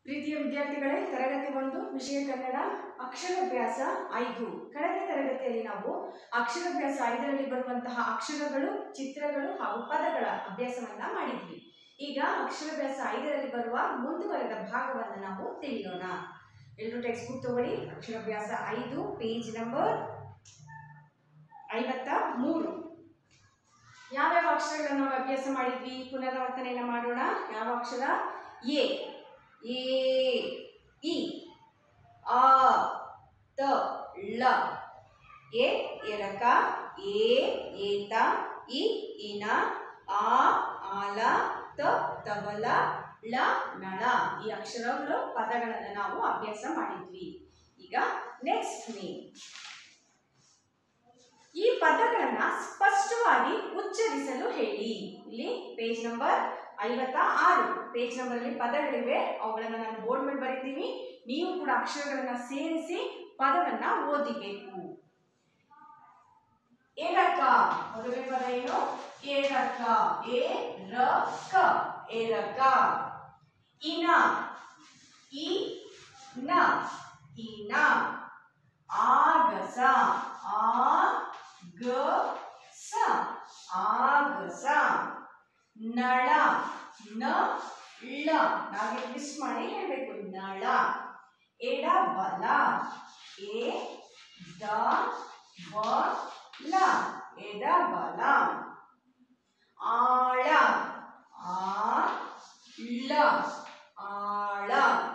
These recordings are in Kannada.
ಪ್ರೀತಿಯ ವಿದ್ಯಾರ್ಥಿಗಳೇ ತರಗತಿ ಒಂದು ವಿಷಯ ಕನ್ನಡ ಅಕ್ಷರಾಭ್ಯಾಸ ಐದು ಕಳೆದ ತರಗತಿಯಲ್ಲಿ ನಾವು ಅಕ್ಷರಾಭ್ಯಾಸ ಐದರಲ್ಲಿ ಬರುವಂತಹ ಅಕ್ಷರಗಳು ಚಿತ್ರಗಳು ಹಾಗೂ ಪದಗಳ ಅಭ್ಯಾಸವನ್ನ ಮಾಡಿದ್ವಿ ಈಗ ಅಕ್ಷರಾಭ್ಯಾಸ ಐದರಲ್ಲಿ ಬರುವ ಮುಂದುವರೆದ ಭಾಗವನ್ನು ನಾವು ತಿಳಿಯೋಣ ಎಲ್ಲರೂ ಟೆಕ್ಸ್ಟ್ ಬುಕ್ ತಗೊಳ್ಳಿ ಅಕ್ಷರಾಭ್ಯಾಸ ಐದು ಪೇಜ್ ನಂಬರ್ ಐವತ್ತ ಮೂರು ಯಾವ್ಯಾವ ಅಕ್ಷರಗಳನ್ನು ನಾವು ಅಭ್ಯಾಸ ಮಾಡಿದ್ವಿ ಪುನರಾವರ್ತನೆಯನ್ನು ಮಾಡೋಣ ಯಾವ ಅಕ್ಷರ ಎ ಎ ಇ ಆ ತ ಳ ಎ ಎರಕ ಎ ಏತ ಇ ಇನ ಆ ಆಲ ತ ತಬಲ ಳ ನಳ ಈ ಅಕ್ಷರಗಳು ಪದಗಳನ್ನು ನಾವು ಅಭ್ಯಾಸ ಮಾಡಿದ್ವಿ ಈಗ ನೆಕ್ಸ್ಟ್ ನೇಮ್ ಈ ಪದಗಳನ್ನ ಸ್ಪಷ್ಟವಾಗಿ ಉಚ್ಚರಿಸಲು ಹೇಳಿ ಇಲ್ಲಿ ಪೇಜ್ ನಂಬರ್ ಐವತ್ತ ಆರು ಪೇಜ್ ನಂಬರ್ ಅಲ್ಲಿ ಪದಗಳಿವೆ ಅವುಗಳನ್ನ ನಾನು ಬೋರ್ಡ್ ಮೇಲೆ ಬರೀತೀನಿ ನೀವು ಕೂಡ ಅಕ್ಷರಗಳನ್ನ ಸೇರಿಸಿ ಪದವನ್ನ ಓದಿಬೇಕು ಏರಕ ಮೊದಲನೇ ಪದ ಏನು ಏರಕ ಎ ರ ಕ ಏರಕ ಇನ ಇ ನ ಇನ ಆಗಸ ಆ ಗ ಸ ಆಗಸ ನಳ ನ ಳ ನಾವೇ ಮಿಸ್ ಮಾಡಿ ಹೇಳಬೇಕು ನಳ ಎಡಬಲ ಎ ದ ಬ ಲ ಎಡಬಲ ಆಳ ಆ ಳ ಆಳ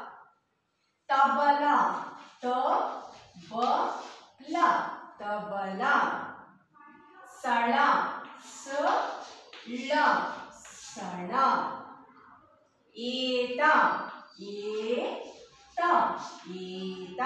ತಬಲ ತ ಬ ಲ ತಬಲ ಸಳ ಸ ಳ ಸಳ ಏತ ಏತ ಏತ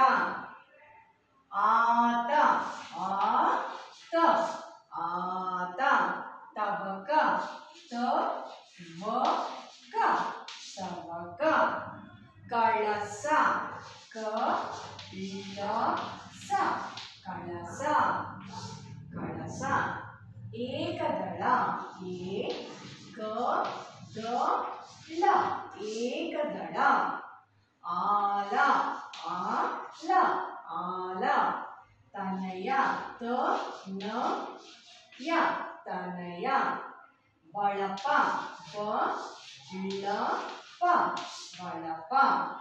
ಆತ ಆತ ಆತ ತಬಕ ತ ಬ ಕ ತಬಕ ಕಳಸ ಕ ಳ ಸ ಕಳಸ ಕಳಸ ಏಕದಳ ಏ ಕ ದ ಳ ಏಕದಳ ಆಲ ಆಲ ಆಲ ತನಯ ತ ನ ಯ ತನಯ ಬಳಪ ಬ ಳ ಪ ಬಳಪ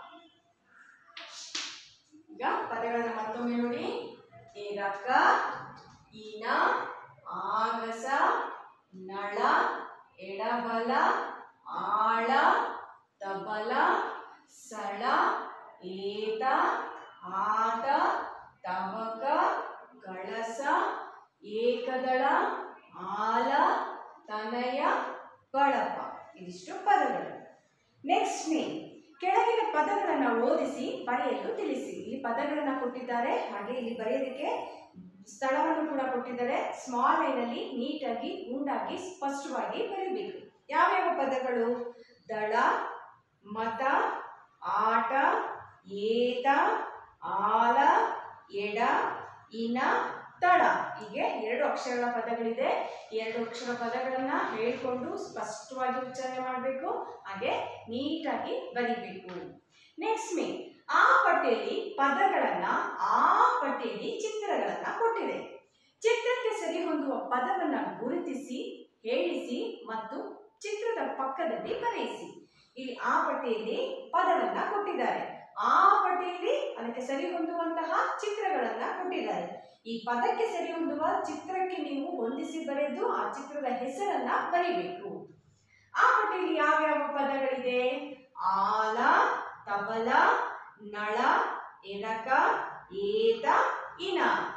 ಈಗ ಪದಗಳನ್ನ ಮತ್ತೊಮ್ಮೆ ನೋಡಿ ಏರಕ ಇನ ಆಗಸ ನಳ ಎಡಬಲ ಆಳ ತಬಲ ಸಳ ಏತ ಆತ ತಬಕ ಕಳಸ ಏಕದಳ ಆಲ ತನಯ ಬಳಪ ಇದಿಷ್ಟು ಪದಗಳು ನೆಕ್ಸ್ಟ್ ನೇಮ್ ಕೆಳಗಿನ ಪದಗಳನ್ನು ಓದಿಸಿ ಬರೆಯಲು ತಿಳಿಸಿ ಇಲ್ಲಿ ಪದಗಳನ್ನು ಕೊಟ್ಟಿದ್ದಾರೆ ಹಾಗೆ ಇಲ್ಲಿ ಬರೆಯೋದಕ್ಕೆ ಸ್ಥಳವನ್ನು ಕೂಡ ಕೊಟ್ಟಿದ್ದಾರೆ ಸ್ಮಾಲ್ ಲೈನಲ್ಲಿ ನೀಟಾಗಿ ಗುಂಡಾಗಿ ಸ್ಪಷ್ಟವಾಗಿ ಬರೀಬೇಕು ಯಾವ್ಯಾವ ಪದಗಳು ದಳ ಮತ ಆಟ ಏತ ಆಲ ಎಡ ಇನ ತಳ ಹೀಗೆ ಎರಡು ಅಕ್ಷರಗಳ ಪದಗಳಿದೆ ಎರಡು ಅಕ್ಷರ ಪದಗಳನ್ನ ಹೇಳ್ಕೊಂಡು ಸ್ಪಷ್ಟವಾಗಿ ಉಚ್ಚಾರಣೆ ಮಾಡಬೇಕು ಹಾಗೆ ನೀಟಾಗಿ ಬರಿಬೇಕು ನೆಕ್ಸ್ಟ್ ಮೇ ಆ ಪಟ್ಟಿಯಲ್ಲಿ ಪದಗಳನ್ನ ಆ ಪಟ್ಟಿಯಲ್ಲಿ ಚಿತ್ರಗಳನ್ನ ಕೊಟ್ಟಿದೆ ಚಿತ್ರಕ್ಕೆ ಸರಿ ಹೊಂದುವ ಪದವನ್ನ ಗುರುತಿಸಿ ಹೇಳಿಸಿ ಮತ್ತು ಚಿತ್ರದ ಪಕ್ಕದಲ್ಲಿ ಬರೆಯಿಸಿ ಇಲ್ಲಿ ಆ ಪಟ್ಟಿಯಲ್ಲಿ ಪದವನ್ನ ಕೊಟ್ಟಿದ್ದಾರೆ ಆ ಪಟ್ಟಿಯಲ್ಲಿ ಅದಕ್ಕೆ ಸರಿ ಹೊಂದುವಂತಹ ಚಿತ್ರಗಳನ್ನ ಕೊಟ್ಟಿದ್ದಾರೆ ಈ ಪದಕ್ಕೆ ಸರಿ ಹೊಂದುವ ಚಿತ್ರಕ್ಕೆ ನೀವು ಹೊಂದಿಸಿ ಬರೆದು ಆ ಚಿತ್ರದ ಹೆಸರನ್ನ ಬರಿಬೇಕು ಆ ಪಟ್ಟಿಯಲ್ಲಿ ಯಾವ್ಯಾವ ಪದಗಳಿದೆ ಆಲ ತಬಲ ನಳ ಎಡಕ ಏತ ಇನ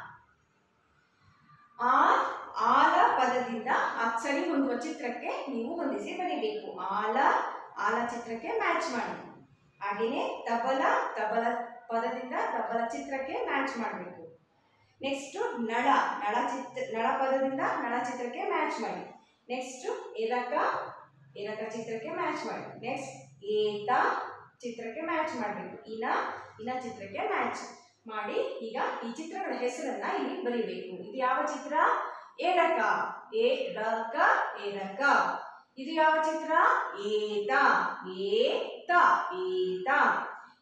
ಆ ಆಲ ಪದದಿಂದ ಆ ಸರಿ ಹೊಂದುವ ಚಿತ್ರಕ್ಕೆ ನೀವು ಹೊಂದಿಸಿ ಬರೀಬೇಕು ಆಲ ಆಲ ಚಿತ್ರಕ್ಕೆ ಮ್ಯಾಚ್ ಮಾಡಿ ಹಾಗೆಯೇ ತಬಲ ತಬಲ ಪದದಿಂದ ತಬಲ ಚಿತ್ರಕ್ಕೆ ಮ್ಯಾಚ್ ಮಾಡಬೇಕು ನೆಕ್ಸ್ಟು ನಳ ನಳ ಚಿತ್ರ ನಳ ಪದದಿಂದ ನಳ ಚಿತ್ರಕ್ಕೆ ಮ್ಯಾಚ್ ಮಾಡಿ ನೆಕ್ಸ್ಟು ಎರಕ ಎರಕ ಚಿತ್ರಕ್ಕೆ ಮ್ಯಾಚ್ ಮಾಡಿ ನೆಕ್ಸ್ಟ್ ಏತ ಚಿತ್ರಕ್ಕೆ ಮ್ಯಾಚ್ ಮಾಡಬೇಕು ಇನ ಇನ ಚಿತ್ರಕ್ಕೆ ಮ್ಯಾಚ್ ಮಾಡಿ ಈಗ ಈ ಚಿತ್ರಗಳ ಹೆಸರನ್ನ ಇಲ್ಲಿ ಬರೀಬೇಕು ಇದು ಯಾವ ಚಿತ್ರ ಏರಕ ಏ ರಕ ಏರಕ ಇದು ಯಾವ ಚಿತ್ರ ಏತ ಏತ ಏತ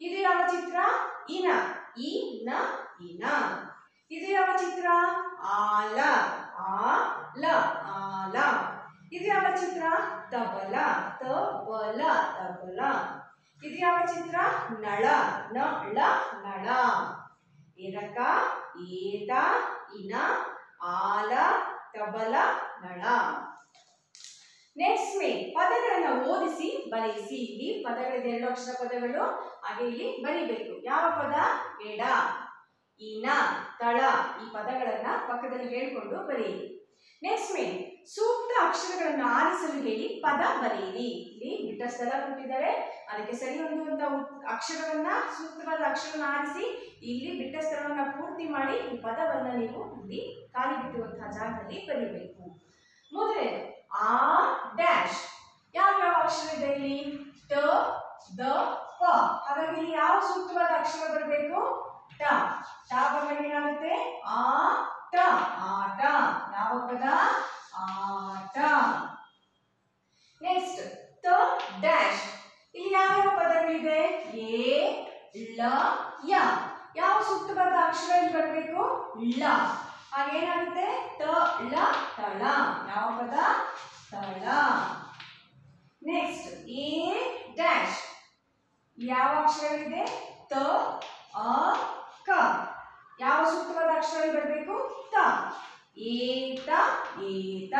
ಇದು ಯಾವ ಚಿತ್ರ ಇನ ಇ ನ ಇನ ಇದು ಯಾವ ಚಿತ್ರ ಆಲ ಆಲ ಆಲ ಇದು ಯಾವ ಚಿತ್ರ ತಬಲ ತಬಲ ತಬಲ ಇದು ಯಾವ ಚಿತ್ರ ನಳ ನಳ ನಳ ಎರಕ ಏತ ಇನ ಆಲ ತಬಲ ನಳ ನೆಕ್ಸ್ಟ್ ಮೇ ಪದಗಳನ್ನ ಓದಿಸಿ ಬರೆಯಿಸಿ ಇಲ್ಲಿ ಪದಗಳಿದೆ ಎರಡು ಅಕ್ಷರ ಪದಗಳು ಹಾಗೆ ಇಲ್ಲಿ ಬರೀಬೇಕು ಯಾವ ಪದ ಎಡ ಇನ ತಳ ಈ ಪದಗಳನ್ನ ಪಕ್ಕದಲ್ಲಿ ಹೇಳ್ಕೊಂಡು ಬರೆಯಿರಿ ನೆಕ್ಸ್ಟ್ ಮೇ ಸೂಕ್ತ ಅಕ್ಷರಗಳನ್ನು ಆರಿಸಲು ಹೇಳಿ ಪದ ಬರೆಯಿರಿ ಇಲ್ಲಿ ಬಿಟ್ಟ ಸ್ಥಳ ಕೊಟ್ಟಿದ್ದಾರೆ ಅದಕ್ಕೆ ಸರಿ ಹೊಂದುವಂತ ಉತ್- ಅಕ್ಷರವನ್ನ ಸೂಕ್ತವಾದ ಅಕ್ಷರವನ್ನು ಆರಿಸಿ ಇಲ್ಲಿ ಬಿಟ್ಟ ಸ್ಥಳವನ್ನ ಪೂರ್ತಿ ಮಾಡಿ ಈ ಪದವನ್ನ ನೀವು ಇಲ್ಲಿ ಖಾಲಿ ಬಿಟ್ಟಿರುವಂತಹ ಜಾಗದಲ್ಲಿ ಬರೀಬೇಕು ಮೊದಲನೇದು ಆ ಡ್ಯಾಶ್ ಯಾವ ಯಾವ ಅಕ್ಷರ ಇದೆ ಇಲ್ಲಿ ಟ ದ ಪ ಹಾಗಾಗಿ ಇಲ್ಲಿ ಯಾವ ಸೂಕ್ತವಾದ ಅಕ್ಷರ ಬರಬೇಕು ಟ ಟ ಬಂದಾಗ ಏನಾಗುತ್ತೆ ಆ ಟ ಆಟ ಯಾವ ಪದ ಆಟ ನೆಕ್ಸ್ಟ್ ತ ಡ್ಯಾಶ್ ಇಲ್ಲಿ ಯಾವ ಯಾವ ಪದಗಳಿದೆ ಎ ಲ ಯ ಯಾವ ಸೂಕ್ತವಾದ ಅಕ್ಷರ ಇಲ್ಲಿ ಬರಬೇಕು ಳ ಹಾಗೇನಾಗುತ್ತೆ ತ ಳ ತಳ ಯಾವ ಪದ ತಳ ನೆಕ್ಸ್ಟ್ ಎ ಡ್ಯಾಶ್ ಯಾವ ಅಕ್ಷರವಿದೆ ತ ಅ ಕ ಯಾವ ಸೂಕ್ತವಾದ ಅಕ್ಷರ ಇಲ್ಲಿ ಬರಬೇಕು ತ ಏತ ಏತ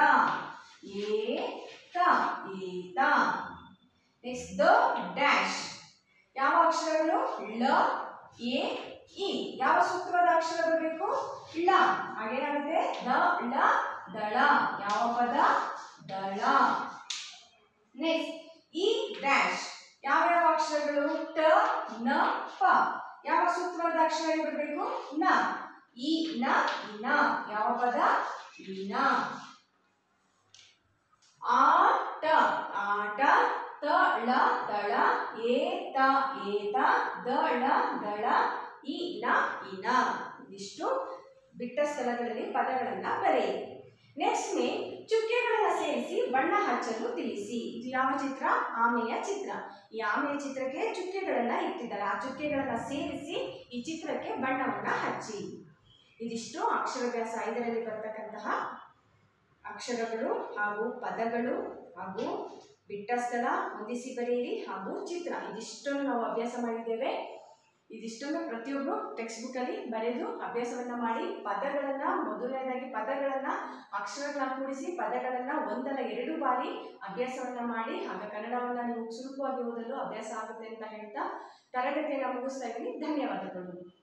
ಏತ ಏತ ನೆಕ್ಸ್ಟ್ ದ ಡ್ಯಾಶ್ ಯಾವ ಅಕ್ಷರಗಳು ಳ ಎ ಇ ಯಾವ ಸೂಕ್ತವಾದ ಅಕ್ಷರ ಬರಬೇಕು ಳ ಹಾಗೇನಾಗುತ್ತೆ ದ ಳ ದಳ ಯಾವ ಪದ ದಳ ನೆಕ್ಸ್ಟ್ ಇ ಡ್ಯಾಶ್ ಯಾವ ಯಾವ ಅಕ್ಷರಗಳು ಟ ನ ಪ ಯಾವ ಸೂಕ್ತವಾದ ಅಕ್ಷರ ಇಲ್ಲಿ ಬರಬೇಕು ನ ಇ ನ ಇನ ಯಾವ ಪದ ಇನ ಆಟ ಆಟ ತಳ ತಳ ಏತ ಏತ ದಳ ದಳ ಇ ನ ಇನ ಇದಿಷ್ಟು ಬಿಟ್ಟ ಸ್ಥಳಗಳಲ್ಲಿ ಪದಗಳನ್ನ ಬರೆಯಿರಿ ನೆಕ್ಸ್ಟ್ ಮೇ ಚುಕ್ಕೆಗಳನ್ನ ಸೇರಿಸಿ ಬಣ್ಣ ಹಚ್ಚಲು ತಿಳಿಸಿ ಇದು ಯಾವ ಚಿತ್ರ ಆಮೆಯ ಚಿತ್ರ ಈ ಆಮೆಯ ಚಿತ್ರಕ್ಕೆ ಚುಕ್ಕೆಗಳನ್ನ ಇಟ್ಟಿದ್ದಾರೆ ಆ ಚುಕ್ಕೆಗಳನ್ನ ಸೇರಿಸಿ ಈ ಚಿತ್ರಕ್ಕೆ ಬಣ್ಣವನ್ನ ಹಚ್ಚಿ ಇದಿಷ್ಟು ಅಕ್ಷರಾಭ್ಯಾಸ ಐದರಲ್ಲಿ ಬರ್ತಕ್ಕಂತಹ ಅಕ್ಷರಗಳು ಹಾಗೂ ಪದಗಳು ಹಾಗೂ ಬಿಟ್ಟ ಸ್ಥಳ ಹೊಂದಿಸಿ ಬರೆಯಿರಿ ಹಾಗೂ ಚಿತ್ರ ಇದಿಷ್ಟನ್ನು ನಾವು ಅಭ್ಯಾಸ ಮಾಡಿದ್ದೇವೆ ಇದಿಷ್ಟನ್ನು ಪ್ರತಿಯೊಬ್ಬರು ಟೆಕ್ಸ್ಟ್ ಬುಕ್ಕಲ್ಲಿ ಬರೆದು ಅಭ್ಯಾಸವನ್ನ ಮಾಡಿ ಪದಗಳನ್ನ ಮೊದಲನೇದಾಗಿ ಪದಗಳನ್ನ ಅಕ್ಷರಗಳನ್ನ ಕೂಡಿಸಿ ಪದಗಳನ್ನ ಒಂದಲ್ಲ ಎರಡು ಬಾರಿ ಅಭ್ಯಾಸವನ್ನ ಮಾಡಿ ಆಗ ಕನ್ನಡವನ್ನ ನೀವು ಸುಲಭವಾಗಿ ಓದಲು ಅಭ್ಯಾಸ ಆಗುತ್ತೆ ಅಂತ ಹೇಳ್ತಾ ತರಗತಿಯನ್ನು ಮುಗಿಸ್ತಾ ಇದ್ದೀನಿ ಧನ್ಯವಾದಗಳು